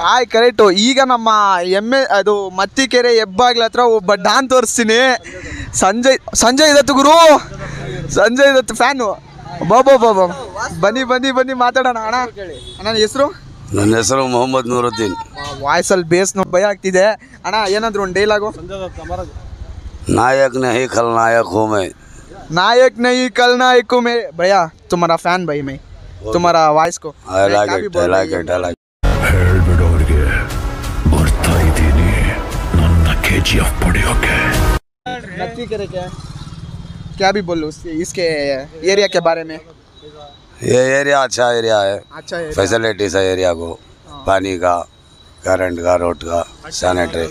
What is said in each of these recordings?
ಆಯ್ correct ಈಗ ನಮ್ಮ ಎಮ್ಮೆ ಅದು ಮತ್ತಿಕೆರೆ ಹೆಬ್ಬಾಗ್ಲ ಹತ್ರ ಒಬ್ಬ ಡಾನ್ ತೋರಿಸ್ತೀನಿ ಸಂಜಯ್ ಸಂಜಯ್ ದತ್ತು ಗುರು ಸಂಜಯ್ ದತ್ತು ಫ್ಯಾನು ಬಾಬಾ ಬಾಬಾ ಬನ್ನಿ ಬನ್ನಿ ಬನ್ನಿ ಮಾತಾಡೋಣ ಅಣ್ಣ ಅಣ್ಣ ಹೆಸರು ನನ್ನ ಹೆಸರು ಮೊಹಮ್ಮದ್ ನೂರುದ್ದೀನ್ ವಾಯ್ಸಲ್ಲಿ ಬೇಸ್ ನೋಡಿ ಭಯ ಆಗ್ತಿದೆ ಅಣ್ಣ ಏನಾದ್ರು ಒಂದು ಡೈಲಾಗು ನಾಯಕ್ ನಹಿ ಖಲ್ ನಾಯಕ್ ಹೂ ಮೈ नायक नहीं कल नायक में भैया तुम्हारा फैन भाई मैं तुम्हारा वॉइस को ಐ मैं ಲೈಕ್ काफी ಇಟ್ बोल ಐ रही ಲೈಕ್ हूँ। ಇಟ್ ಐ ಲೈಕ್ ಹೇಳ್ಬಿಡೋರಿಗೆ ಬರ್ತಾ ಇದ್ದೀನಿ ನನ್ನ ಕೆ ಜಿ ಎಫ್ ಪಡೆಯೋಕೆ नक्की करे क्या क्या भी बोलो उसके इसके एरिया के बारे में ये एरिया अच्छा एरिया है अच्छा है फैसिलिटीज है एरिया को पानी का करंट का रोड का सैनिटरी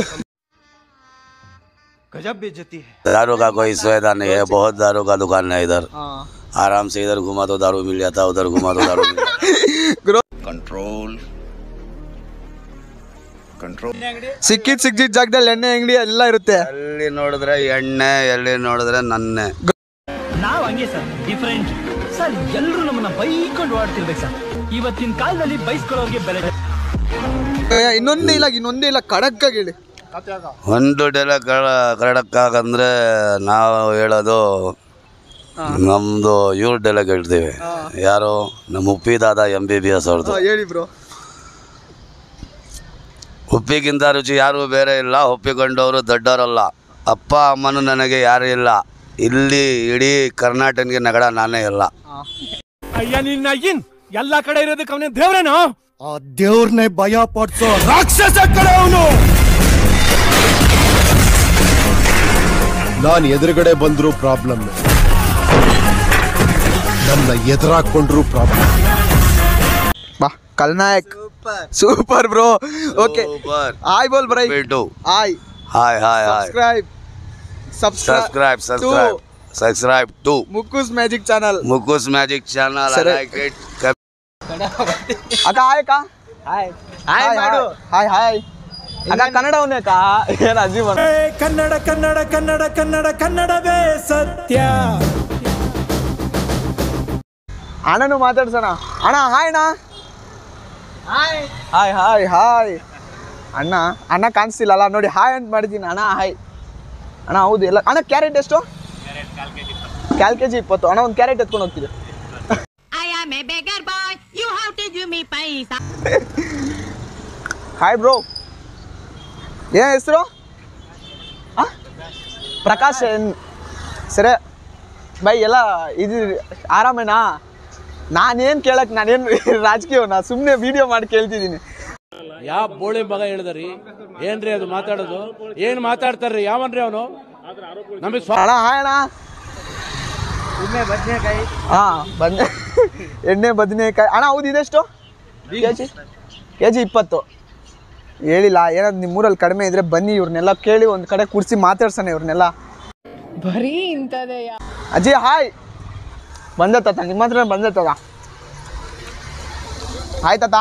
दारू का कोई सुविधा नहीं है बहुत दारू का दुकान है इधर हाँ आराम से इधर घुमा तो दारू मिल जाता उधर घुमा तो दारू मिल जाता गुरु ಕಂಟ್ರೋಲ್ ಕಂಟ್ರೋಲ್ ಸಿಕ್ಕಿದ್ ಸಿಕ್ಕಿದ್ ಜಾಗದಲ್ಲಿ ಎಣ್ಣೆ ಅಂಗಡಿ ಎಲ್ಲ ಇರುತ್ತೆ ಎಲ್ಲಿ ನೋಡಿದ್ರೆ ಎಣ್ಣೆ ಎಲ್ಲಿ ನೋಡಿದ್ರೆ ನನ್ನೆ ನಾವ್ ಹಂಗೆ ಸರ್ ಡಿಫ್ರೆಂಟ್ ಸರ್ ಎಲ್ಲರೂ ನಮ್ಮನ್ನ ಬೈಕೊಂಡು ಓಡ್ತಿರ್ಬೇಕು ಸರ್ ಇವತ್ತಿನ ಕಾಲದಲ್ಲಿ ಬೈಸ್ಕೊಳ್ಳೋರ್ಗೆ ಬೆಲೆ ಏ, ಇನ್ನೊಂದೇ ಇಲ್ಲ ಇನ್ನೊಂದೇ ಇಲ್ಲ ಖಡಕ್ ಆಗಿ ಹೇಳಿ ಒಂದು ಡೆಲ ಕರಡಕ್ಕಾಗಂದ್ರೆ ನಾವು ಹೇಳೋದು ನಮ್ಮದು ಇವ್ರ ಡೆಲಕ್ ಹೇಳ್ತೀವಿ ಯಾರು ನಮ್ಮ ಉಪ್ಪಿದಾದ ಎಂ ಬಿ ಬಿ ಎಸ್ ಅವ್ರದ್ದು ಹಾ, ಹೇಳಿ ಬ್ರೋ ಉಪ್ಪಿಗಿಂತ ರುಚಿ ಯಾರೂ ಬೇರೆ ಇಲ್ಲ ಒಪ್ಪಿಕೊಂಡವರು ದೊಡ್ಡವರಲ್ಲ ಅಪ್ಪ ಅಮ್ಮನೂ ನನಗೆ ಯಾರೂ ಇಲ್ಲ ಇಲ್ಲಿ ಇಡೀ ಕರ್ನಾಟಕನಿಗೆ ನಗಡ ನಾನೇ ಇಲ್ಲ ಅಯ್ಯ ನಿನ್ನ ಇನ್ ಎಲ್ಲಾ ಕಡೆ ಇರೋದಕ್ಕೆ ಅವನೇ ದೇವ್ರೇನೋ ಆ ದೇವ್ರನ್ನೇ ಭಯ ಪಡ್ಸೋ ರಾಕ್ಷಸ ಕಡೆ ಅವನು ನಾನು ಎದುರುಗಡೆ ಬಂದ್ರು ಪ್ರಾಬ್ಲಮ್ ನನ್ನ ಎದುರಾಕೊಂಡ್ರು ಪ್ರಾಬ್ಲಮ್ ಬಾ Khalnayak super bro okay Super. ಆಯ್ ಬೋಲ್ ಬ್ರೈ ಬಿಟ್ಟು ಆಯ್ hi hi hi subscribe subscribe subscribe subscribe to ಮುಕ್ಕುಸ್ ಮ್ಯಾಜಿಕ್ ಚಾನಲ್ ಮುಕುಸ್ ಮ್ಯಾಜಿಕ್ ಚಾನಲ್ ಸರಿ. ಲೈಕ್ ಇಟ್ ಅಕ್ಕ ಹಾಯ್ ಅಕ್ಕ ಹಾಯ್ ಹಾಯ್ ಮಾಡು ಹಾಯ್ ಹಾಯ್ ಅಕ್ಕ ಕನ್ನಡ ಅವನೇ ಅಕ್ಕ ಏನು ಅಜ್ಜಿ ಮಾಡು ಕನ್ನಡ ಕನ್ನಡ ಕನ್ನಡ ಕನ್ನಡ ಕನ್ನಡವೇ ಸತ್ಯ ಅಣ್ಣನು ಮಾತಾಡ್ಸೋಣ ಅಣ್ಣ ಹಾಯ್ ಅಣ್ಣ ಹಾಯ್ ಹಾಯ್ ಹಾಯ್ ಅಣ್ಣ ಅಣ್ಣ ಕಾಣಿಸ್ತಿಲ್ಲಲ್ಲ ನೋಡಿ ಹಾಯ್ ಅಂತ ಮಾಡಿದ್ದೀನಿ ಅಣ್ಣ ಹಾಯ್ ಅಣ್ಣ ಹೌದು ಎಲ್ಲ ಅಣ್ಣ ಕ್ಯಾರೆಟ್ ಎಷ್ಟು ಕ್ಯಾಲ್ ಕೆ ಜಿ ಇಪ್ಪತ್ತು ಅಣ್ಣ ಒಂದು ಕ್ಯಾರೆಟ್ ಎತ್ಕೊಂಡು ಹೋಗ್ತಿದ್ದೆ I am a beggar boy. You have to give me paisa. Hi bro ಏನು ಹೆಸರು ಪ್ರಕಾಶ್ ಏನ್- ಸರಿ ಬೈ ಎಲ್ಲ ಇದು ಆರಾಮೇನಾ ನಾನೇನು ಕೇಳಕ್ ನಾನೇನು ರಾಜಕೀಯವನ ಸುಮ್ಮನೆ ವಿಡಿಯೋ ಮಾಡಿ ಕೇಳ್ತಿದ್ದೀನಿ ಯಾವ ಬೋಳಿ ಮಗ ಹೇಳಿದ್ರಿ ಏನ್ರಿ ಅದು ಮಾತಾಡೋದು ಏನ್ ಮಾತಾಡ್ತಾರ್ರಿ ಯಾವನ್ರಿ ಅವನು ನಮಗೆ ಅಣ್ಣ ಹಾಯ್ ಅಣ್ಣ ಹಾಂ ಬಂದೆ ಎಣ್ಣೆ ಬದನೆಕಾಯಿ ಅಣ್ಣ ಹೌದು ಇದೆಷ್ಟು ಕೆ ಜಿ ಕೆ ಜಿ ಇಪ್ಪತ್ತು ಹೇಳಿಲ್ಲ ಏನಾದ್ರು ನಿಮ್ಮೂರಲ್ಲಿ ಕಡಿಮೆ ಇದ್ರೆ ಬನ್ನಿ ಇವ್ರನ್ನೆಲ್ಲ ಕೇಳಿ ಒಂದು ಕಡೆ ಕೂರಿಸಿ ಮಾತಾಡ್ಸೋಣ ಇವ್ರನ್ನೆಲ್ಲ ಬರೀ ಇಂಥದೆಯಾ ಅಜ್ಜಿ ಹಾಯ್ ಬಂದೆ ತಾತ ನಿಮ್ಮ ಹತ್ರ ಬಂದೆ ತಾತ ಹಾಯ್ ತಾತ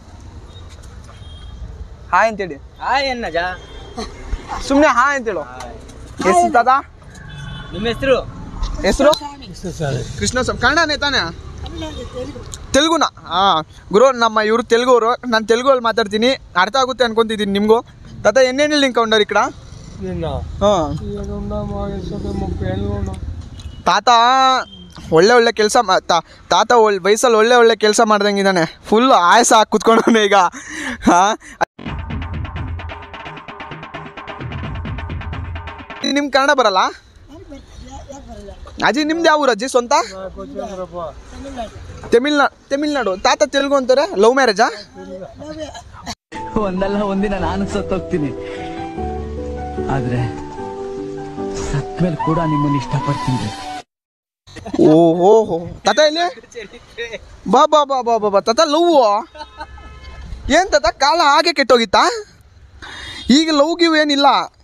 ಹಾಯ್ ಅಂತೇಳಿ ಹಾಯ್ ಅನ್ನಜ ಸುಮ್ಮನೆ ಹಾಯ್ ಅಂತೇಳು ಹೆಸರು ತಾತ ನಿಮ್ಮ ಹೆಸರು ಹೆಸರು ಕೃಷ್ಣ ಸ್ವಾಮಿ ಕನ್ನಡನೇ ತಾನೇ ತೆಲುಗುನ ಹಾಂ ಗುರು ನಮ್ಮ ಇವರು ತೆಲುಗುವರು ನಾನು ತೆಲುಗಲ್ಲಿ ಮಾತಾಡ್ತೀನಿ ಅರ್ಥ ಆಗುತ್ತೆ ಅನ್ಕೊಂತಿದ್ದೀನಿ ನಿಮಗೂ ತಾತ ಎಣ್ಣೆಣ್ಣೆ ಲಿಂಕ್ ಕೌಂಡರ್ ఇక్కడ ಹಾಂ ತಾತ ಒಳ್ಳೆ ಒಳ್ಳೆ ಕೆಲಸ ತಾತ ಒಳ್ಳೆ ವಯಸ್ಸಲ್ಲಿ ಒಳ್ಳೆ ಒಳ್ಳೆ ಕೆಲಸ ಮಾಡ್ದಂಗಿದ್ದಾನೆ ಫುಲ್ ಆಯಸ ಹಾಕಿ ಕುತ್ಕೊಂಡವನೆ ಈಗ ಹಾಂ ನಿಮ್ ಕನ್ನಡ ಬರಲ್ಲ ಅಜ್ಜಿ ನಿಮ್ದು ಯಾವ ಊರು ಅಜ್ಜಿ ಸ್ವಂತ ತಮಿಳ್ನಾಡು ತಮಿಳ್ನಾಡು ತಾತ ತೆಲುಗು ಅಂತಾರೆ ಲವ್ ಮ್ಯಾರೇಜಾ ಒಂದಲ್ಲ ಒಂದಿನ ನಾನು ಸತ್ತೋಗ್ತೀನಿ ಆದ್ರೆ ಸತ್ಮೇಲೆ ಕೂಡ ನಿಮ್ಮನ್ನ ಇಷ್ಟಪಡ್ತೀನಿ ಓಹೋ ಹೋ ತಾತ ಇಲ್ಲಿ ಬಾ ಬಾ ಬಾ ಬಾ ಬಾ ಬಾ ತಾತ ಲವ್ ಏನ್ ತಾತ ಕಾಲ ಹಾಗೆ ಕೆಟ್ಟೋಗಿತ್ತಾ ಈಗ ಲವ್ ಗಿವ್ ಏನಿಲ್ಲ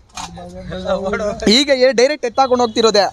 ಈಗ ಡೈರೆಕ್ಟ್ ಎತ್ತಾಕೊಂಡು ಹೋಗ್ತಿರೋದೆ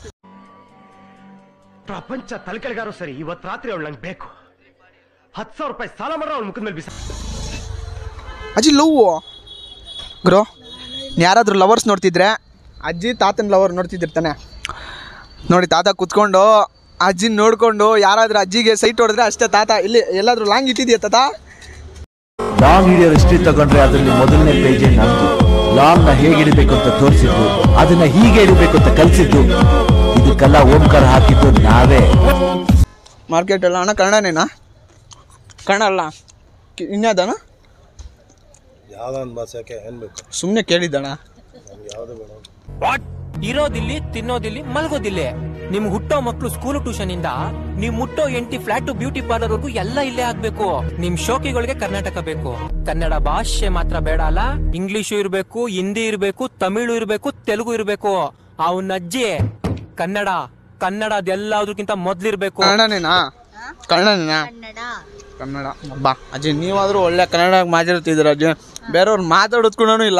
ಪ್ರಪಂಚ ತಲೆಕೆಳಗಾರೋ ಸರಿ ಇವತ್ ರಾತ್ರಿ ಅವಳು ನಂಗೆ ಬೇಕು ಹತ್ತು ಸಾವಿರ ರೂಪಾಯಿ ಸಾಲ ಮಾಡ್ರೆ ಅವಳ ಮುಖದ ಮೇಲೆ ಬಿಸ ಅಜ್ಜಿ ಲವ್ ಗುರು ಯಾರಾದರೂ ಲವರ್ಸ್ ನೋಡ್ತಿದ್ರೆ ಅಜ್ಜಿ ತಾತನ ಲವರ್ ನೋಡ್ತಿದ್ದಿರ್ತಾನೆ ನೋಡಿ ತಾತ ಕುತ್ಕೊಂಡು ಅಜ್ಜಿನ ನೋಡ್ಕೊಂಡು ಯಾರಾದ್ರೂ ಅಜ್ಜಿಗೆ ಸೈಟ್ ಹೊಡೆದ್ರೆ ಅಷ್ಟೇ ತಾತ ಇಲ್ಲಿ ಎಲ್ಲಾದ್ರೂ ಲಾಂಗ್ ಇಟ್ಟಿದ್ಯಾ ತಾತ ಲಾಂಗ್ ಹಿಡಿಯೋ ಹಿಸ್ಟ್ರಿ ತಗೊಂಡ್ರೆ ಅದರಲ್ಲಿ ಮೊದಲನೇ ಪೇಜೇ ನಮ್ದು ಲಾಂಗ್ ನ ಹೇಗೆ ಹಿಡಿಬೇಕು ಅಂತ ತೋರಿಸಿದ್ದು ಅದನ್ನ ಹೀಗೆ ಹಿಡಿಬೇಕು ಅಂತ ಕಲ್ಸಿದ್ದು ಇದಕ್ಕೆಲ್ಲ ಓಂಕಾರ ಹಾಕಿದ್ದು ನಾವೇ ಮಾರ್ಕೆಟ್ ಎಲ್ಲ ಅಣ್ಣ ಕನ್ನಡನೇನಾ ಕನ್ನಡ ಅಲ್ಲ ಕಿ- ಇನ್ಯಾವ್ದಣ್ಣ ಯಾವ್ದೊಂದು ಭಾಷೆಗೆ ಏನ್ ಬೇಕು ಸುಮ್ಮನೆ ಕೇಳಿದ್ದಣ್ಣ ಯಾವ್ದು ಬೇಡ ಇರೋದಿಲ್ಲಿ ತಿನ್ನೋದಿಲ್ಲಿ ಮಲ್ಗೋದಿಲ್ಲಿ ನಿಮ್ ಹುಟ್ಟೋ ಮಕ್ಳು ಸ್ಕೂಲ್ ಟ್ಯೂಷನ್ ಇಂದ ನಿಮ್ ಮುಟ್ಟೋ ಎಂಟಿ ಫ್ಲಾಟ್ ಬ್ಯೂಟಿ ಪಾರ್ಲರ್ ವರ್ಗು ಎಲ್ಲ ಇಲ್ಲೇ ಆಗ್ಬೇಕು ನಿಮ್ ಶೋಕಿಗಳಿಗೆ ಕರ್ನಾಟಕ ಬೇಕು ಕನ್ನಡ ಭಾಷೆ ಮಾತ್ರ ಬೇಡ ಅಲ್ಲ ಇಂಗ್ಲಿಷು ಇರ್ಬೇಕು ಹಿಂದಿ ಇರ್ಬೇಕು ತಮಿಳು ಇರ್ಬೇಕು ತೆಲುಗು ಇರ್ಬೇಕು ಅವನ ಅಜ್ಜಿ ಕನ್ನಡ ಕನ್ನಡ ಅದೆಲ್ಲದಕ್ಕಿಂತ ಮೊದ್ಲಿರ್ಬೇಕು ಕನ್ನಡನೇನಾ ಕನ್ನಡನೇನಾ ಕನ್ನಡ ಬಾ ಅಜ್ಜಿ ನೀವಾದರೂ ಒಳ್ಳೆ ಕನ್ನಡ ಮಾತಾಡ್ತಿದ್ದೀರ ಅಜ್ಜಿ ಬೇರೆಯವ್ರು ಮಾತಾಡೋದ್ ಕೂಡ ಇಲ್ಲ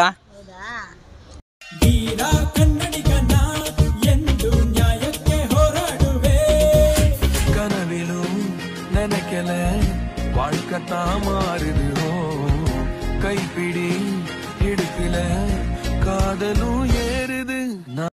கனவிலு நினைக்கல வாழ்க்கத்தான் மாறுது ஓ. கைப்பிடி எடுக்கல காதலும் ஏறுது